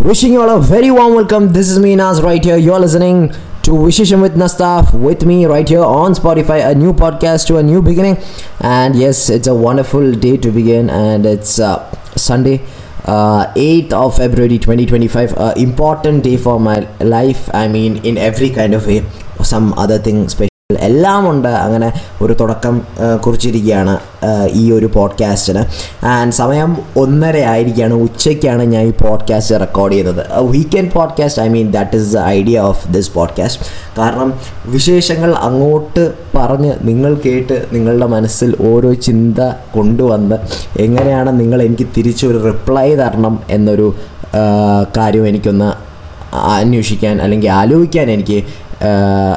Wishing you all a very warm welcome. This is me, Naz, right here. You're listening to Wishisham with Nastaf with me right here on Spotify. A new podcast to a new beginning. And yes, it's a wonderful day to begin, and it's uh, Sunday. Uh, 8th of February 2025, uh, important day for my life. I mean, in every kind of way, some other thing special. എല്ലാം ഉണ്ട് അങ്ങനെ ഒരു തുടക്കം ആ, കുറിച്ചിരിക്കുകയാണ് ആ, ഈ ഒരു പോഡ്കാസ്റ്റിന് and സമയം ഒന്നര ആയിരിക്കുകയാണ് ഉച്ചയ്ക്കാണ് ഞാൻ ഈ പോഡ്കാസ്റ്റ് റെക്കോർഡ് ചെയ്യുന്നത് weekend podcast I mean that is the idea of this podcast കാരണം വിശേഷങ്ങൾ അങ്ങോട്ട് പറഞ്ഞ് നിങ്ങൾ കേട്ട് നിങ്ങളുടെ മനസ്സിൽ ഓരോ ചിന്ത കൊണ്ടുവന്ന് എങ്ങനെയാണ് നിങ്ങൾ എനിക്ക് തിരിച്ചൊരു റിപ്ലൈ തരണം എന്നൊരു ആ, കാര്യം എനിക്കൊന്ന് അന്വേഷിക്കാൻ അല്ലെങ്കിൽ ആലോചിക്കാൻ എനിക്ക് ആ,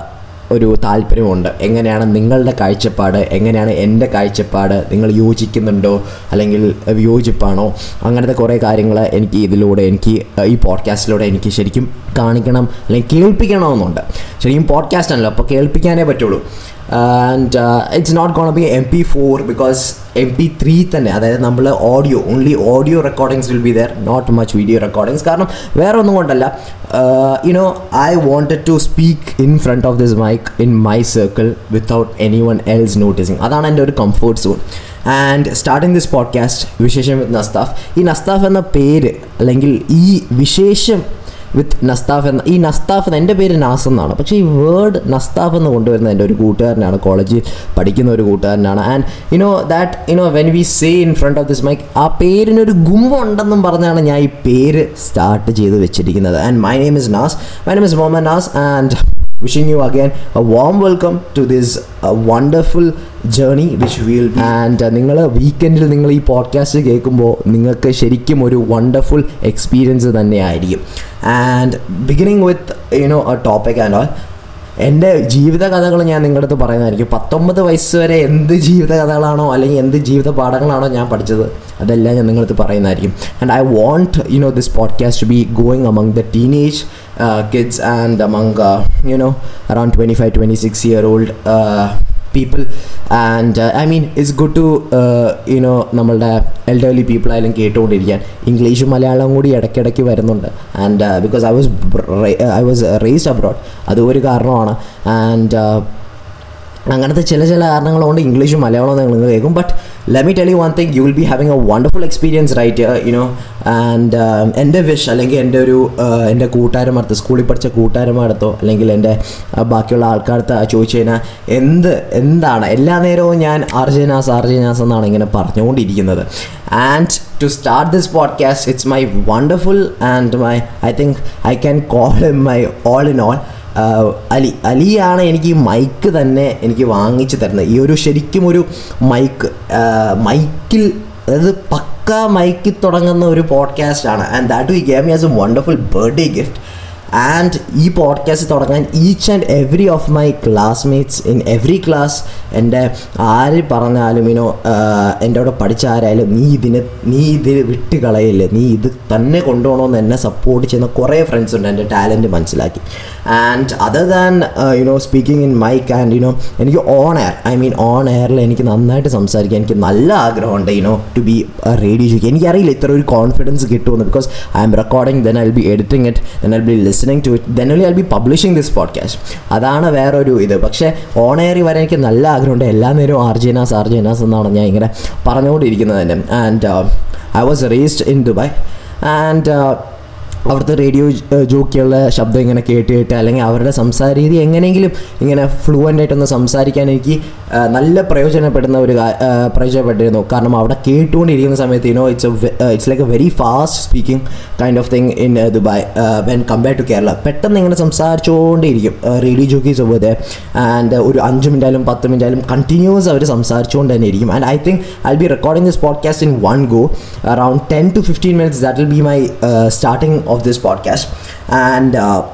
ഒരു താല്പര്യമുണ്ട് എങ്ങനെയാണ് നിങ്ങളുടെ കാഴ്ചപ്പാട് എങ്ങനെയാണ് എൻ്റെ കാഴ്ചപ്പാട് നിങ്ങൾ യോജിക്കുന്നുണ്ടോ അല്ലെങ്കിൽ വിയോജിപ്പാണോ അങ്ങനത്തെ കുറേ കാര്യങ്ങൾ എനിക്ക് ഇതിലൂടെ എനിക്ക് ഈ പോഡ്കാസ്റ്റിലൂടെ എനിക്ക് ശരിക്കും കാണിക്കണം അല്ലെങ്കിൽ കേൾപ്പിക്കണമെന്നുണ്ട് ശരിക്കും പോഡ്കാസ്റ്റ് ആണല്ലോ അപ്പോൾ കേൾപ്പിക്കാനേ പറ്റുള്ളൂ and it's not gonna be M P four because M P three തന്നെ അതായത് നമ്മൾ audio only audio recordings will be there not much video recordings കാരണം വേറെ ഒന്നും കൊണ്ടല്ല you know I wanted to speak in front of this mic in my circle without anyone else noticing അതാണ് എൻ്റെ ഒരു comfort zone and starting this podcast വിശേഷം with നസ്താഫ് ഈ നസ്താഫ് എന്ന പേര് അല്ലെങ്കിൽ ഈ വിശേഷം വിത്ത് നസ്താഫ് എന്ന ഈ നസ്താഫ് എന്ന് എൻ്റെ പേര് നാസ് എന്നാണ് പക്ഷേ ഈ വേർഡ് നസ്താഫ് എന്ന് കൊണ്ടുവരുന്ന എൻ്റെ ഒരു കൂട്ടുകാരനാണ് കോളേജിൽ പഠിക്കുന്ന ഒരു കൂട്ടുകാരനാണ് and you know that you know when we say in front of this mic ആ പേരിനൊരു ഗുമ്മ ഉണ്ടെന്നും പറഞ്ഞാണ് ഞാൻ ഈ പേര് സ്റ്റാർട്ട് ചെയ്ത് വെച്ചിരിക്കുന്നത് and my name is Naz my name is Muhammad Naz and wishing you again a warm welcome to this wonderful journey which will and നിങ്ങൾ വീക്കെൻഡിൽ നിങ്ങൾ ഈ പോഡ്കാസ്റ്റ് കേൾക്കുമ്പോൾ നിങ്ങൾക്ക് ശരിക്കും ഒരു വണ്ടർഫുൾ എക്സ്പീരിയൻസ് തന്നെയായിരിക്കും and beginning with you know a topic and all എൻ്റെ ജീവിത കഥകൾ ഞാൻ നിങ്ങളുടെ അടുത്ത് പറയുന്നതായിരിക്കും പത്തൊമ്പത് വയസ്സ് വരെ എന്ത് ജീവിത കഥകളാണോ അല്ലെങ്കിൽ എന്ത് ജീവിത പാഠങ്ങളാണോ ഞാൻ പഠിച്ചത് അതെല്ലാം ഞാൻ നിങ്ങളടുത്ത് പറയുന്നതായിരിക്കും and I want you know this podcast be going among the teenage kids and among you know around twenty five twenty six year old people and I mean it's good to you know നമ്മളുടെ elderly people ആയാലും കേട്ടുകൊണ്ടിരിക്കാൻ ഇംഗ്ലീഷും മലയാളവും കൂടി ഇടയ്ക്കിടയ്ക്ക് വരുന്നുണ്ട് and because I was I was raised abroad അതും ഒരു കാരണമാണ് ആൻഡ് അങ്ങനത്തെ ചില ചില കാരണങ്ങൾ കൊണ്ട് ഇംഗ്ലീഷും മലയാളവും നിങ്ങൾ കേൾക്കും but let me tell one thing you will be having a wonderful experience right you know and എൻ്റെ വിഷ് അല്ലെങ്കിൽ എൻ്റെ ഒരു uh, എൻ്റെ കൂട്ടുകാരന്മാർത്ത് സ്കൂളിൽ പഠിച്ച കൂട്ടുകാരന്മാരത്തോ അല്ലെങ്കിൽ എൻ്റെ uh, ബാക്കിയുള്ള ആൾക്കാരത്ത് ചോദിച്ചു കഴിഞ്ഞാൽ എന്ത് എന്താണ് എല്ലാ നേരവും ഞാൻ അർജനാസ് അർജനാസ് എന്നാണ് ഇങ്ങനെ പറഞ്ഞുകൊണ്ടിരിക്കുന്നത് and to start this podcast it's my wonderful and my I think I can call my all in all ah Ali അലിയാണ് എനിക്ക് ഈ മൈക്ക് തന്നെ എനിക്ക് വാങ്ങിച്ചു തരുന്നത് ഈ ഒരു ശരിക്കും ഒരു മൈക്ക് മൈക്കിൽ അതായത് പക്ക മൈക്കിൽ തുടങ്ങുന്ന ഒരു പോഡ്കാസ്റ്റാണ് and that we game as a wonderful birthday gift and ഈ പോഡ്കാസ്റ്റ് തുടങ്ങാൻ each and every of my classmates in every class എൻ്റെ ആര് പറഞ്ഞാലും ഇനോ എൻ്റെ അവിടെ പഠിച്ച ആരായാലും നീ ഇതിനെ നീ ഇത് വിട്ട് കളയില്ല നീ ഇത് തന്നെ കൊണ്ടുപോകണമെന്ന് എന്നെ സപ്പോർട്ട് ചെയ്യുന്ന കുറേ ഫ്രണ്ട്സ് ഉണ്ട് എൻ്റെ ടാലൻറ്റ് മനസ്സിലാക്കി and other than you know speaking in mic and you know എനിക്ക് on air I mean on എയറിൽ എനിക്ക് നന്നായിട്ട് സംസാരിക്കാൻ എനിക്ക് നല്ല ആഗ്രഹമുണ്ട് യുനോ ടു ബി റേഡിയോ ചോദിക്കുക എനിക്കറിയില്ല ഇത്ര ഒരു കോൺഫിഡൻസ് കിട്ടുമെന്ന് because I'm recording then I be editing it then I be listening to it then only I be publishing this podcast അതാണ് വേറൊരു ഇത് പക്ഷേ ഓൺ എയറിൽ വരെ എനിക്ക് നല്ല ആഗ്രഹമുണ്ട് എല്ലാ നേരവും ആർജിനാസ് ആർജിനാസ് എന്നാണ് ഞാൻ ഇങ്ങനെ പറഞ്ഞുകൊണ്ടിരിക്കുന്നത് തന്നെ and I was raised in Dubai and അവിടുത്തെ റേഡിയോ ജോക്കിയുള്ള ശബ്ദം ഇങ്ങനെ കേട്ട് കേട്ട് അല്ലെങ്കിൽ അവരുടെ സംസാര രീതി എങ്ങനെയെങ്കിലും ഇങ്ങനെ ഫ്ലുവൻ്റ് ആയിട്ടൊന്ന് സംസാരിക്കാൻ എനിക്ക് ആ, നല്ല പ്രയോജനപ്പെടുന്ന ഒരു കാ- ആ, പ്രയോജനപ്പെട്ടിരുന്നു കാരണം അവിടെ കേട്ടുകൊണ്ടിരിക്കുന്ന സമയത്ത് you know it's it's like a very fast speaking kind of thing in Dubai when compare to Kerala പെട്ടെന്ന് ഇങ്ങനെ സംസാരിച്ചുകൊണ്ടേയിരിക്കും റേഡിയോ ജോക്കീസ് പോകത്തെ ആൻഡ് ഒരു അഞ്ച് മിനിറ്റായാലും പത്ത് മിനിറ്റായാലും കണ്ടിന്യൂസ് അവർ സംസാരിച്ചുകൊണ്ട് തന്നെ ഇരിക്കും and I think I be recording this podcast in one go around ten to fifteen minutes that will be my starting of this podcast and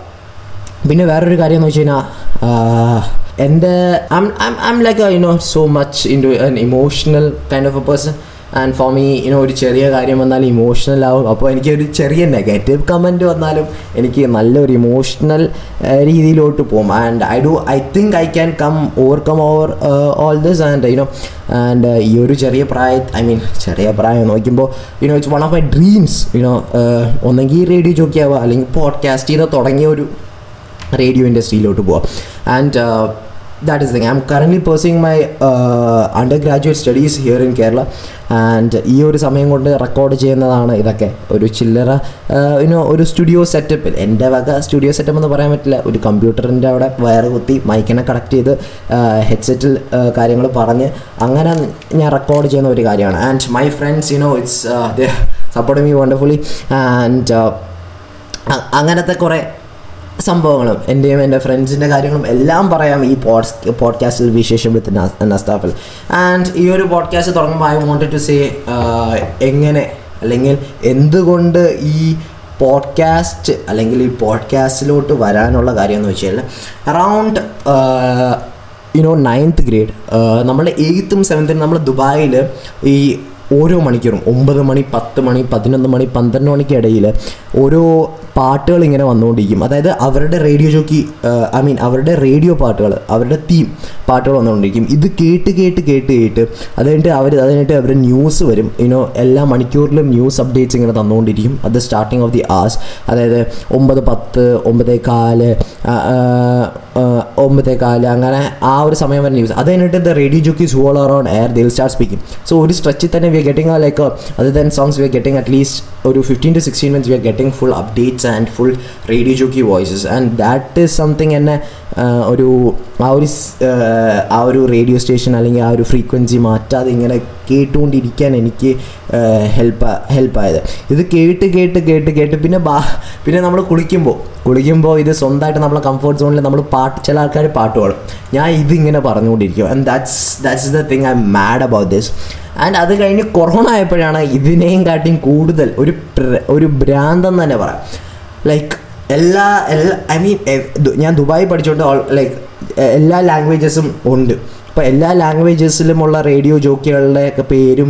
പിന്നെ വേറൊരു കാര്യം എന്ന് വെച്ച് കഴിഞ്ഞാൽ എൻ്റെ I'm like you know so much into an emotional kind of a person and for me you know ഒരു ചെറിയ കാര്യം വന്നാലും ഇമോഷണൽ ആവും അപ്പോൾ എനിക്ക് ഒരു ചെറിയ നെഗറ്റീവ് കമൻറ്റ് വന്നാലും എനിക്ക് നല്ലൊരു ഇമോഷണൽ രീതിയിലോട്ട് പോകും and I do I think I can come overcome over all this and you know and ഈ ഒരു ചെറിയ പ്രായ ഐ മീൻ ചെറിയ പ്രായം നോക്കുമ്പോൾ you know it's one of my dreams you know ഒന്നെങ്കിൽ റേഡിയോ ജോക്കിയാവുക അല്ലെങ്കിൽ പോഡ്കാസ്റ്റ് ചെയ്ത് തുടങ്ങിയ ഒരു റേഡിയോ ഇൻഡസ്ട്രിയിലോട്ട് പോവാം and that is thing I'm currently pursuing my undergraduate studies here in Kerala and ഈ ഒരു സമയം കൊണ്ട് റെക്കോർഡ് ചെയ്യുന്നതാണ് ഇതൊക്കെ ഒരു ചില്ലറ ഇനോ ഒരു സ്റ്റുഡിയോ സെറ്റപ്പിൽ എൻ്റെ വക സ്റ്റുഡിയോ സെറ്റപ്പ് എന്ന് പറയാൻ പറ്റില്ല ഒരു കമ്പ്യൂട്ടറിൻ്റെ അവിടെ വയർ കുത്തി മൈക്കിനെ കണക്ട് ചെയ്ത് ഹെഡ്സെറ്റിൽ കാര്യങ്ങൾ പറഞ്ഞ് അങ്ങനെ ഞാൻ റെക്കോർഡ് ചെയ്യുന്ന ഒരു കാര്യമാണ് and my friends you know it's support me wonderfully and അങ്ങനത്തെ കുറേ സംഭവങ്ങളും എൻ്റെയും എൻ്റെ ഫ്രണ്ട്സിൻ്റെ കാര്യങ്ങളും എല്ലാം പറയാം ഈ പോഡ് പോഡ്കാസ്റ്റിൽ വിശേഷം വിത്ത് നസ്താഫിൽ ആൻഡ് ഈ ഒരു പോഡ്കാസ്റ്റ് തുടങ്ങുമ്പോൾ ഐ വോണ്ടഡ് ടു സേ എങ്ങനെ അല്ലെങ്കിൽ എന്തുകൊണ്ട് ഈ പോഡ്കാസ്റ്റ് അല്ലെങ്കിൽ ഈ പോഡ്കാസ്റ്റിലോട്ട് വരാനുള്ള കാര്യം എന്ന് വെച്ചാൽ അറൗണ്ട് യുനോ നയൻത്ത് ഗ്രേഡ് നമ്മൾ എയ്ത്തും സെവൻത്തും നമ്മൾ ദുബായിൽ ഈ ഓരോ മണിക്കൂറും ഒമ്പത് മണി പത്ത് മണി പതിനൊന്ന് മണി പന്ത്രണ്ട് മണിക്ക് ഇടയിൽ ഓരോ പാട്ടുകൾ ഇങ്ങനെ വന്നുകൊണ്ടിരിക്കും അതായത് അവരുടെ റേഡിയോ ജോക്കി ഐ മീൻ അവരുടെ റേഡിയോ പാട്ടുകൾ അവരുടെ തീം പാട്ടുകൾ വന്നുകൊണ്ടിരിക്കും ഇത് കേട്ട് കേട്ട് കേട്ട് കേട്ട് അത് കഴിഞ്ഞിട്ട് അവർ അത് കഴിഞ്ഞിട്ട് അവരുടെ ന്യൂസ് വരും ഇനോ എല്ലാ മണിക്കൂറിലും ന്യൂസ് അപ്ഡേറ്റ്സ് ഇങ്ങനെ തന്നുകൊണ്ടിരിക്കും അത് സ്റ്റാർട്ടിങ് ഓഫ് ദി ആസ് അതായത് ഒമ്പത് പത്ത് ഒമ്പതേ കാല് ഒമ്പതേ കാല് അങ്ങനെ ആ ഒരു സമയം വരെ ന്യൂസ് അത് കഴിഞ്ഞിട്ട് the radio jockeys whole around air they'll start speaking so ഒരു സ്ട്രെച്ചിൽ തന്നെ വി ആർ ഗെറ്റിംഗ് ലൈക്ക് അത് then songs we are getting at least ഒരു fifteen to sixteen minutes we are getting full updates and full radio jockey voices and that is something എന്നെ ഒരു ആ ഒരു ആ ഒരു റേഡിയോ സ്റ്റേഷൻ അല്ലെങ്കിൽ ആ ഒരു ഫ്രീക്വൻസി മാറ്റാതെ ഇങ്ങനെ കേട്ടുകൊണ്ടിരിക്കാൻ എനിക്ക് ഹെൽപ്പ് ഹെൽപ്പായത് ഇത് കേട്ട് കേട്ട് കേട്ട് കേട്ട് പിന്നെ ബാ പിന്നെ നമ്മൾ കുളിക്കുമ്പോൾ കുളിക്കുമ്പോൾ ഇത് സ്വന്തമായിട്ട് നമ്മളെ കംഫർട്ട് സോണിൽ നമ്മൾ പാട്ട് ചില ആൾക്കാർ പാട്ട് പാടും ഞാൻ ഇതിങ്ങനെ പറഞ്ഞുകൊണ്ടിരിക്കും and that's that's the thing I'm mad about this and അത് കഴിഞ്ഞ് കൊറോണ ആയപ്പോഴാണ് ഇതിനെയും കാട്ടിയും കൂടുതൽ ഒരു ഒരു ഭ്രാന്തം തന്നെ പറയാം ലൈക്ക് എല്ലാ എല്ലാ ഐ മീൻ ഞാൻ ദുബായി പഠിച്ചുകൊണ്ട് ലൈക്ക് എല്ലാ ലാംഗ്വേജസും ഉണ്ട് ഇപ്പോൾ എല്ലാ ലാംഗ്വേജസിലുമുള്ള റേഡിയോ ജോക്കികളുടെ ഒക്കെ പേരും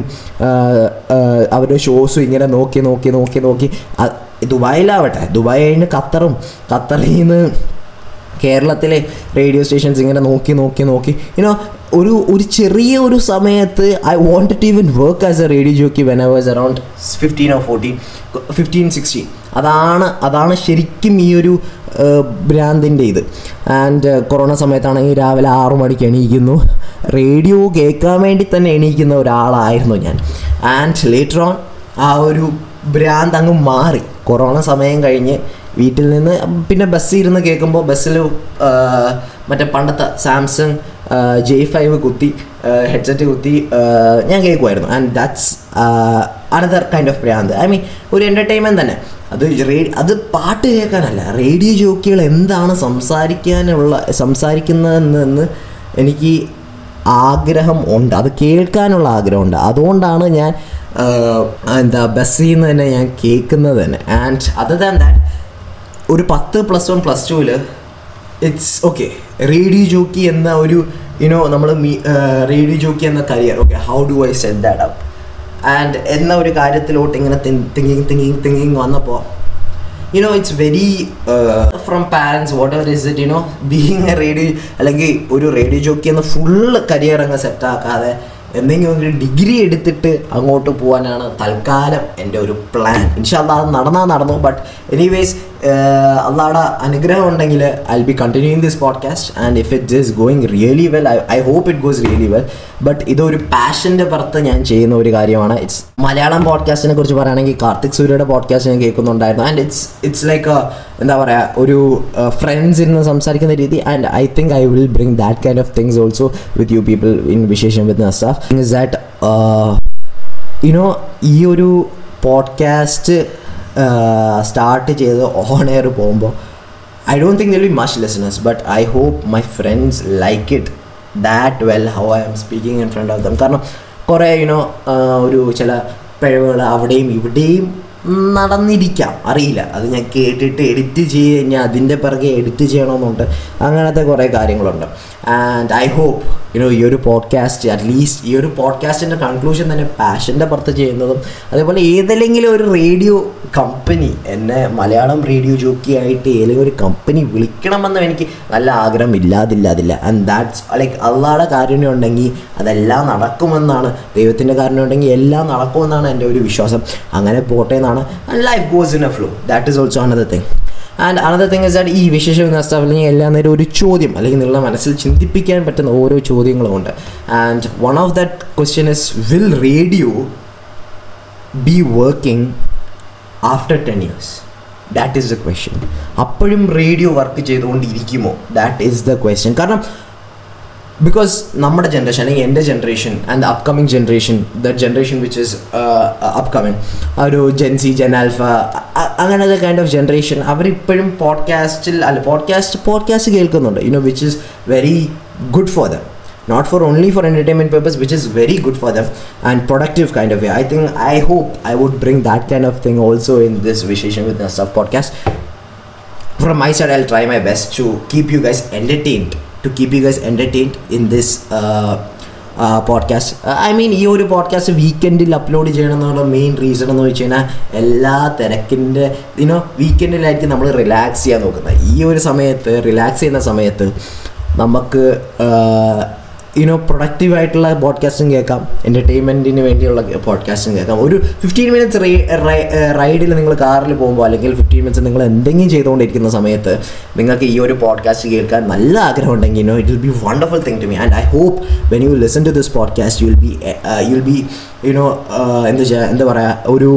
അവരുടെ ഷോസും ഇങ്ങനെ നോക്കി നോക്കി നോക്കി നോക്കി ദുബായിലാവട്ടെ ദുബായ് കഴിഞ്ഞ് ഖത്തറും ഖത്തറിൽ നിന്ന് കേരളത്തിലെ റേഡിയോ സ്റ്റേഷൻസ് ഇങ്ങനെ നോക്കി നോക്കി നോക്കി യുനോ ഒരു ഒരു ചെറിയ ഒരു സമയത്ത് I want to even work as a radio jockey when I was around fifteen or fourteen fifteen sixteen അതാണ് അതാണ് ശരിക്കും ഈ ഒരു ഭ്രാന്തിൻ്റെ ഇത് ആൻഡ് കൊറോണ സമയത്താണെങ്കിൽ രാവിലെ ആറു മണിക്ക് എണീക്കുന്നു റേഡിയോ കേൾക്കാൻ വേണ്ടി തന്നെ എണീക്കുന്ന ഒരാളായിരുന്നു ഞാൻ ആൻഡ് ലേറ്റർ ഓൺ ആ ഒരു ഭ്രാന്ത് അങ്ങ് മാറി കൊറോണ സമയം കഴിഞ്ഞ് വീട്ടിൽ നിന്ന് പിന്നെ ബസ്സിൽ ഇരുന്ന് കേൾക്കുമ്പോൾ ബസ്സിൽ മറ്റേ പണ്ടത്തെ സാംസങ് ജെ ഫൈവ് കുത്തി ഹെഡ്സെറ്റ് കുത്തി ഞാൻ കേൾക്കുമായിരുന്നു and that's another kind of ഭ്രാന്ത് ഐ മീൻ ഒരു എൻ്റർടൈൻമെൻറ്റ് തന്നെ അത് റേ അത് പാട്ട് കേൾക്കാനല്ല റേഡിയോ ജോക്കികൾ എന്താണ് സംസാരിക്കാനുള്ള സംസാരിക്കുന്നതെന്ന് എനിക്ക് ആഗ്രഹം ഉണ്ട് അത് കേൾക്കാനുള്ള ആഗ്രഹമുണ്ട് അതുകൊണ്ടാണ് ഞാൻ എന്താ ബസ്സിൽ നിന്ന് തന്നെ ഞാൻ കേൾക്കുന്നത് തന്നെ ആൻഡ് അതർ ദാൻ ദാറ്റ് ഒരു പത്ത് പ്ലസ് വൺ പ്ലസ് ടുവിൽ ഇറ്റ്സ് ഓക്കെ റേഡിയോ ജോക്കി എന്ന ഒരു യുനോ നമ്മൾ മീ റേഡിയോ ജോക്കി എന്ന career okay how do I set that up and എന്ന ഒരു കാര്യത്തിലോട്ട് ഇങ്ങനെ തിങ്കിങ് തിങ്കിങ് തിങ്കിങ് വന്നപ്പോൾ you know it's very from parents whatever is it you know being a radio അല്ലെങ്കിൽ ഒരു റേഡിയോ ജോക്കി എന്ന full career അങ്ങ് സെറ്റാക്കാതെ എന്തെങ്കിലും ഒരു ഡിഗ്രി എടുത്തിട്ട് അങ്ങോട്ട് പോകാനാണ് തൽക്കാലം എൻ്റെ ഒരു പ്ലാൻ ഇൻഷാല്ല അത് നടന്നാൽ നടന്നു ബട്ട് എനിവേസ് അള്ളാടെ അനുഗ്രഹം ഉണ്ടെങ്കിൽ I be continuing this podcast and if it is going really well I I hope it goes really well but ഇതൊരു പാഷൻ്റെ പുറത്ത് ഞാൻ ചെയ്യുന്ന ഒരു കാര്യമാണ് ഇറ്റ്സ് മലയാളം പോഡ്കാസ്റ്റിനെ കുറിച്ച് പറയുകയാണെങ്കിൽ കാർത്തിക് സൂര്യയുടെ പോഡ്കാസ്റ്റ് ഞാൻ കേൾക്കുന്നുണ്ടായിരുന്നു ആൻഡ് ഇറ്റ്സ് ഇറ്റ്സ് ലൈക്ക് എന്താ പറയുക ഒരു ഫ്രണ്ട്സ് ഇരുന്ന് സംസാരിക്കുന്ന രീതി and I think I will bring that kind of things also with you people in വിശേഷം വിത്ത് നസ്റ്റാഫ് ഇസ് ദാറ്റ് യുനോ ഈ ഒരു പോഡ്കാസ്റ്റ് സ്റ്റാർട്ട് ചെയ്ത് ഓൺ എയർ പോകുമ്പോൾ I don't think there'll be much listeners but I hope my friends like it that well how I'm speaking in front of them കാരണം കുറേ you know ഒരു ചില പിഴവുകൾ അവിടെയും ഇവിടെയും നടന്നിരിക്കാം അറിയില്ല അത് ഞാൻ കേട്ടിട്ട് എഡിറ്റ് ചെയ്ത് കഴിഞ്ഞാൽ അതിൻ്റെ പിറകെ എഡിറ്റ് ചെയ്യണമെന്നുണ്ട് അങ്ങനത്തെ കുറേ കാര്യങ്ങളുണ്ട് ആൻഡ് ഐ ഹോപ്പ് യുനോ ഈ ഒരു പോഡ്കാസ്റ്റ് അറ്റ്ലീസ്റ്റ് ഈ ഒരു പോഡ്കാസ്റ്റിൻ്റെ കൺക്ലൂഷൻ തന്നെ പാഷൻ്റെ പുറത്ത് ചെയ്യുന്നതും അതേപോലെ ഏതെങ്കിലും ഒരു റേഡിയോ കമ്പനി എന്നെ മലയാളം റേഡിയോ ജോക്കിയായിട്ട് ഏതെങ്കിലും ഒരു കമ്പനി വിളിക്കണമെന്നും എനിക്ക് നല്ല ആഗ്രഹം ഇല്ലാതില്ലാതില്ല ആൻഡ് ദാറ്റ്സ് ലൈക്ക് അള്ളാടെ കാരുണ്യം ഉണ്ടെങ്കിൽ അതെല്ലാം നടക്കുമെന്നാണ് ദൈവത്തിൻ്റെ കാരുണ്യം ഉണ്ടെങ്കിൽ എല്ലാം നടക്കുമെന്നാണ് എൻ്റെ ഒരു വിശ്വാസം അങ്ങനെ പോട്ടെ എന്നാണ് and life goes in a flow that is also another thing and another thing is that ഈ വിശേഷം നഷ്ടം അല്ലെങ്കിൽ എല്ലാ നേരം ഒരു ചോദ്യം അല്ലെങ്കിൽ നിങ്ങളുടെ മനസ്സിൽ ചിന്തിപ്പിക്കാൻ പറ്റുന്ന ഓരോ ചോദ്യങ്ങളുമുണ്ട് and one of that question is will radio be working after ten years that is the question അപ്പോഴും റേഡിയോ വർക്ക് ചെയ്തുകൊണ്ടിരിക്കുമോ ദാറ്റ് ഈസ് ദ ക്വസ്റ്റ്യൻ കാരണം ബിക്കോസ് നമ്മുടെ ജനറേഷൻ അല്ലെങ്കിൽ എൻ്റെ generation and the upcoming generation the generation which is upcoming ഒരു Gen Z gen alpha അങ്ങനത്തെ kind of generation അവരിപ്പോഴും പോഡ്കാസ്റ്റിൽ അല്ല പോഡ്കാസ്റ്റ് പോഡ്കാസ്റ്റ് കേൾക്കുന്നുണ്ട് you know which is very good for them not for only for entertainment purpose which is very good for them and productive kind of way i think i hope i would bring that kind of thing also in this vishesham with stuff podcast from my side i'll try my best to keep you guys entertained to keep you guys entertained in this uh, podcast I mean ഈ ഒരു podcast വീക്കെൻഡിൽ upload ചെയ്യണം എന്നുള്ള main reason എന്ന് വെച്ച് കഴിഞ്ഞാൽ എല്ലാ തിരക്കിൻ്റെ you know വീക്കെൻഡിലായിരിക്കും നമ്മൾ റിലാക്സ് ചെയ്യാൻ നോക്കുന്നത് ഈ ഒരു സമയത്ത് റിലാക്സ് ചെയ്യുന്ന സമയത്ത് നമുക്ക് യുനോ പ്രൊഡക്റ്റീവായിട്ടുള്ള പോഡ്കാസ്റ്റും കേൾക്കാം എൻ്റർടൈൻമെൻറ്റിന് വേണ്ടിയുള്ള പോഡ്കാസ്റ്റും കേൾക്കാം ഒരു ഫിഫ്റ്റീൻ മിനിറ്റ്സ് റൈഡിൽ നിങ്ങൾ കാറിൽ പോകുമ്പോൾ അല്ലെങ്കിൽ ഫിഫ്റ്റീൻ മിനിറ്റ്സ് നിങ്ങൾ എന്തെങ്കിലും ചെയ്തുകൊണ്ടിരിക്കുന്ന സമയത്ത് നിങ്ങൾക്ക് ഈ ഒരു പോഡ്കാസ്റ്റ് കേൾക്കാൻ നല്ല ആഗ്രഹം ഉണ്ടെങ്കിൽ you know it will be wonderful thing to me and I hope when you listen to this podcast you will be you will be you know എന്താ വെച്ചാൽ എന്താ പറയുക ഒരു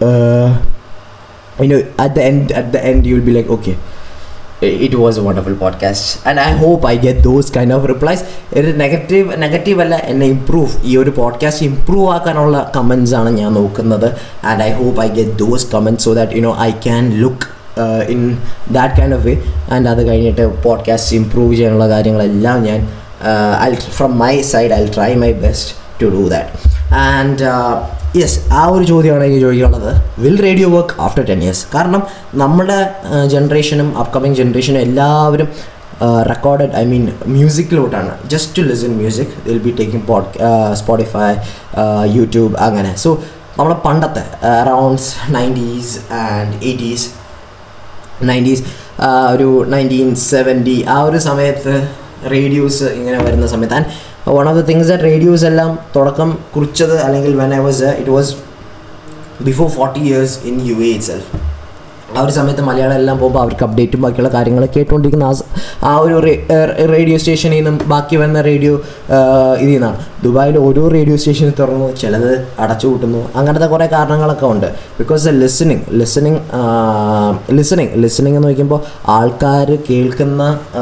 you know at the end at the end you will be like okay it was a wonderful podcast and I hope I get those kind of replies ഒരു negative negative അല്ല എന്നെ improve ഈ ഒരു പോഡ്കാസ്റ്റ് ഇമ്പ്രൂവ് ആക്കാനുള്ള comments ആണ് ഞാൻ നോക്കുന്നത് and I hope I get those comments so that you know I can look in that kind of way and അത് കഴിഞ്ഞിട്ട് പോഡ്കാസ്റ്റ് ഇമ്പ്രൂവ് ചെയ്യാനുള്ള കാര്യങ്ങളെല്ലാം ഞാൻ I from my side I try my best to do that and yes ആ ഒരു ചോദ്യമാണ് എനിക്ക് ചോദിക്കാനുള്ളത് will radio work after ten years കാരണം നമ്മുടെ ജനറേഷനും അപ്കമിങ് ജനറേഷനും എല്ലാവരും റെക്കോർഡഡ് ഐ മീൻ മ്യൂസിക്കിലോട്ടാണ് just to listen music will be taking pod Spotify YouTube അങ്ങനെ സോ നമ്മളെ പണ്ടത്തെ arounds nineties and eighties nineties ഒരു നയൻറ്റീൻ സെവൻറ്റി ആ ഒരു സമയത്ത് റേഡിയോസ് ഇങ്ങനെ വരുന്ന സമയത്ത് and one of the things that radios എല്ലാം തുടക്കം കുറിച്ചത് അല്ലെങ്കിൽ when I was it was before forty years in U A itself ആ ഒരു സമയത്ത് മലയാളം എല്ലാം പോകുമ്പോൾ അവർക്ക് അപ്ഡേറ്റും ബാക്കിയുള്ള കാര്യങ്ങൾ കേട്ടുകൊണ്ടിരിക്കുന്ന ആ ഒരു റേഡിയോ സ്റ്റേഷനിൽ നിന്നും ബാക്കി വന്ന റേഡിയോ ഇതിൽ നിന്നാണ് ദുബായിൽ ഓരോ റേഡിയോ സ്റ്റേഷൻ തുറന്നു ചിലത് അടച്ചു കൂട്ടുന്നു അങ്ങനത്തെ കുറേ കാരണങ്ങളൊക്കെ ഉണ്ട് because listening listening listening listening എന്ന് നോക്കുമ്പോൾ ആൾക്കാർ കേൾക്കുന്ന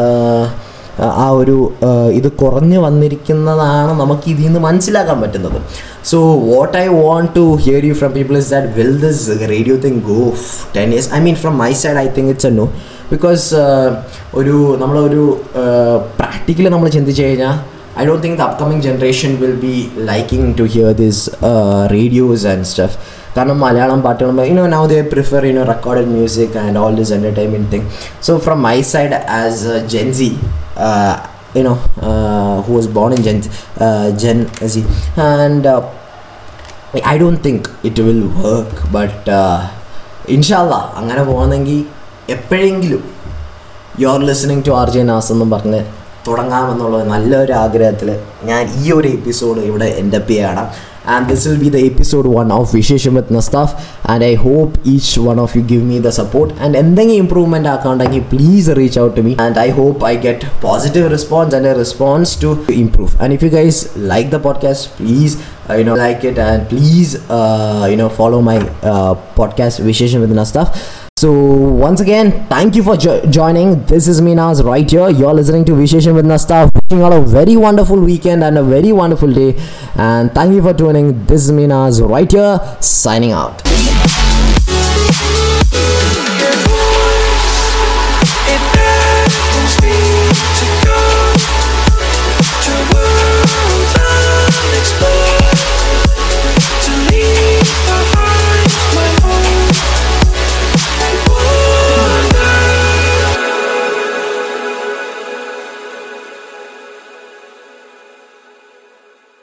ആ ഒരു ഇത് കുറഞ്ഞു വന്നിരിക്കുന്നതാണ് നമുക്ക് ഇതിൽ നിന്ന് മനസ്സിലാക്കാൻ പറ്റുന്നത് so what I want to hear you from people is that will this radio thing go ten years I mean from my side I think it's a no because ഒരു നമ്മളൊരു പ്രാക്ടിക്കലി നമ്മൾ ചിന്തിച്ചു കഴിഞ്ഞാൽ I don't think the upcoming generation will be liking to hear this radios and stuff കാരണം മലയാളം പാട്ടുകൾ you know now they prefer you know recorded music and all this entertainment thing so from my side as Gen Z you know uh, who was born in Gen uh, Gen Z, and uh, I don't think it will work. But ഇൻഷാല്ല അങ്ങനെ പോകുന്നെങ്കിൽ എപ്പോഴെങ്കിലും you are listening to R J Naz എന്നും പറഞ്ഞ് തുടങ്ങാമെന്നുള്ള നല്ലൊരു ആഗ്രഹത്തിൽ ഞാൻ ഈ ഒരു എപ്പിസോഡ് ഇവിടെ എൻ്റെ അപ്പ് ചെയ്യണം and this will be the episode one of Vishesham with Nastaf and I hope each one of you give me the support and എന്തെങ്കിലും ഇമ്പ്രൂവ്മെൻ്റ് ആക്കാണ്ടെങ്കിൽ please reach out to me and I hope I get positive response and a response to improve and if you guys like the podcast please you know like it and please uh, you know follow my uh, podcast Vishesham with Nastaf so once again thank you for jo- joining this is Minas right here you're listening to Vishesham with Nastaf wishing you all a very wonderful weekend and a very wonderful day and thank you for tuning this is Minas right here signing out